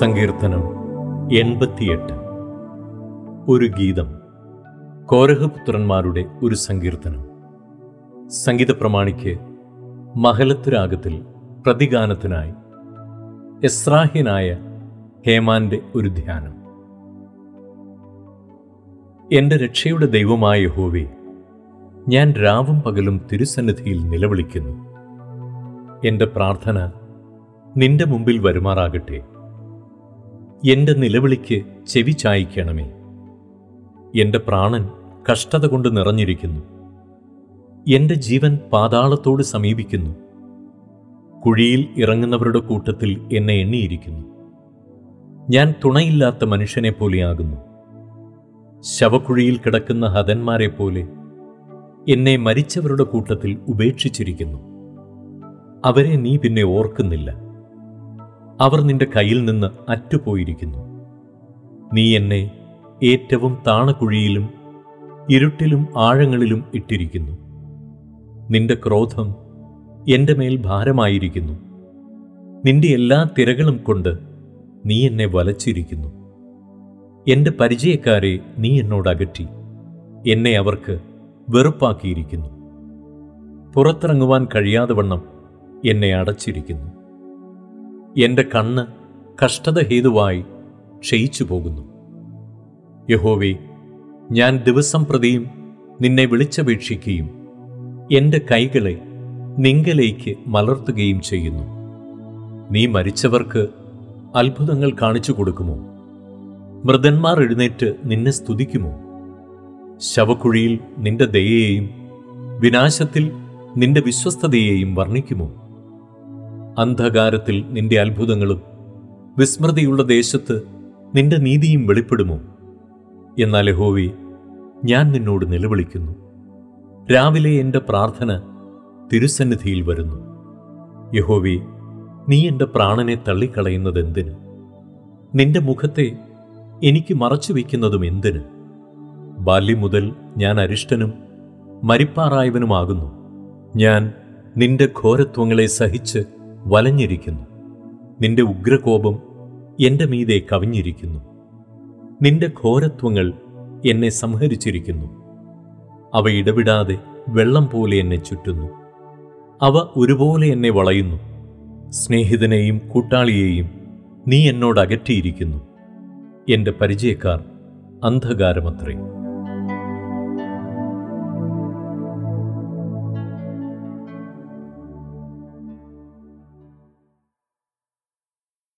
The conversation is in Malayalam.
സങ്കീർത്തനം എൺപത്തിയെട്ട് ഒരു ഗീതം കോരഹപുത്രന്മാരുടെ ഒരു സങ്കീർത്തനം സംഗീത പ്രമാണിക്ക് മഹലത്ത് രാഗത്തിൽ പ്രതിഗാനത്തിനായി എസ്രാഹ്യനായ ഹേമാന്റെ ഒരു ധ്യാനം എന്റെ രക്ഷയുടെ ദൈവമായ യഹോവേ ഞാൻ രാവും പകലും തിരുസന്നിധിയിൽ നിലവിളിക്കുന്നു എന്റെ പ്രാർത്ഥന നിന്റെ മുമ്പിൽ വരുമാറാകട്ടെ എന്റെ നിലവിളിക്ക് ചെവി ചായ്ക്കണമേ എന്റെ പ്രാണൻ കഷ്ടത കൊണ്ട് നിറഞ്ഞിരിക്കുന്നു എന്റെ ജീവൻ പാതാളത്തോട് സമീപിക്കുന്നു കുഴിയിൽ ഇറങ്ങുന്നവരുടെ കൂട്ടത്തിൽ എന്നെ എണ്ണിയിരിക്കുന്നു ഞാൻ തുണയില്ലാത്ത മനുഷ്യനെ പോലെയാകുന്നു ശവക്കുഴിയിൽ കിടക്കുന്ന ഹതന്മാരെ പോലെ എന്നെ മരിച്ചവരുടെ കൂട്ടത്തിൽ ഉപേക്ഷിച്ചിരിക്കുന്നു അവരെ നീ പിന്നെ ഓർക്കുന്നില്ല അവർ നിന്റെ കയ്യിൽ നിന്ന് അറ്റുപോയിരിക്കുന്നു നീ എന്നെ ഏറ്റവും താണകുഴിയിലും ഇരുട്ടിലും ആഴങ്ങളിലും ഇട്ടിരിക്കുന്നു നിന്റെ ക്രോധം എന്റെ മേൽ ഭാരമായിരിക്കുന്നു നിന്റെ എല്ലാ തിരകളും കൊണ്ട് നീ എന്നെ വലച്ചിരിക്കുന്നു എന്റെ പരിചയക്കാരെ നീ എന്നോട് അകറ്റി എന്നെ അവർക്ക് വെറുപ്പാക്കിയിരിക്കുന്നു പുറത്തിറങ്ങുവാൻ കഴിയാതെ വണ്ണം എന്നെ അടച്ചിരിക്കുന്നു എന്റെ കണ്ണ് കഷ്ടത ഹേതുവായി ക്ഷയിച്ചു പോകുന്നു യഹോവേ ഞാൻ ദിവസം പ്രതിയും നിന്നെ വിളിച്ചപേക്ഷിക്കുകയും എന്റെ കൈകളെ നിങ്കലേക്ക് മലർത്തുകയും ചെയ്യുന്നു നീ മരിച്ചവർക്ക് അത്ഭുതങ്ങൾ കാണിച്ചു കൊടുക്കുമോ മൃതന്മാർ എഴുന്നേറ്റ് നിന്നെ സ്തുതിക്കുമോ ശവക്കുഴിയിൽ നിന്റെ ദയയെയും വിനാശത്തിൽ നിന്റെ വിശ്വസ്തതയെയും വർണ്ണിക്കുമോ അന്ധകാരത്തിൽ നിന്റെ അത്ഭുതങ്ങളും വിസ്മൃതിയുള്ള ദേശത്ത് നിന്റെ നീതിയും വെളിപ്പെടുമോ എന്നാൽ യഹോവേ ഞാൻ നിന്നോട് നിലവിളിക്കുന്നു രാവിലെ എൻ്റെ പ്രാർത്ഥന തിരുസന്നിധിയിൽ വരുന്നു യഹോവേ നീ എൻ്റെ പ്രാണനെ തള്ളിക്കളയുന്നത് എന്തിന് നിന്റെ മുഖത്തെ എനിക്ക് മറച്ചു വയ്ക്കുന്നതും എന്തിന് ബാല്യം മുതൽ ഞാൻ അരിഷ്ടനും മരിപ്പാറായവനുമാകുന്നു ഞാൻ നിന്റെ ഘോരത്വങ്ങളെ സഹിച്ച് വലഞ്ഞിരിക്കുന്നു നിന്റെ ഉഗ്രകോപം എന്റെ മീതെ കവിഞ്ഞിരിക്കുന്നു നിന്റെ ഘോരത്വങ്ങൾ എന്നെ സംഹരിച്ചിരിക്കുന്നു അവ ഇടവിടാതെ വെള്ളം പോലെ എന്നെ ചുറ്റുന്നു അവ ഒരുപോലെ എന്നെ വളയുന്നു സ്നേഹിതനെയും കൂട്ടാളിയെയും നീ എന്നോട് അകറ്റിയിരിക്കുന്നു എന്റെ പരിചയക്കാർ അന്ധകാരമത്രേ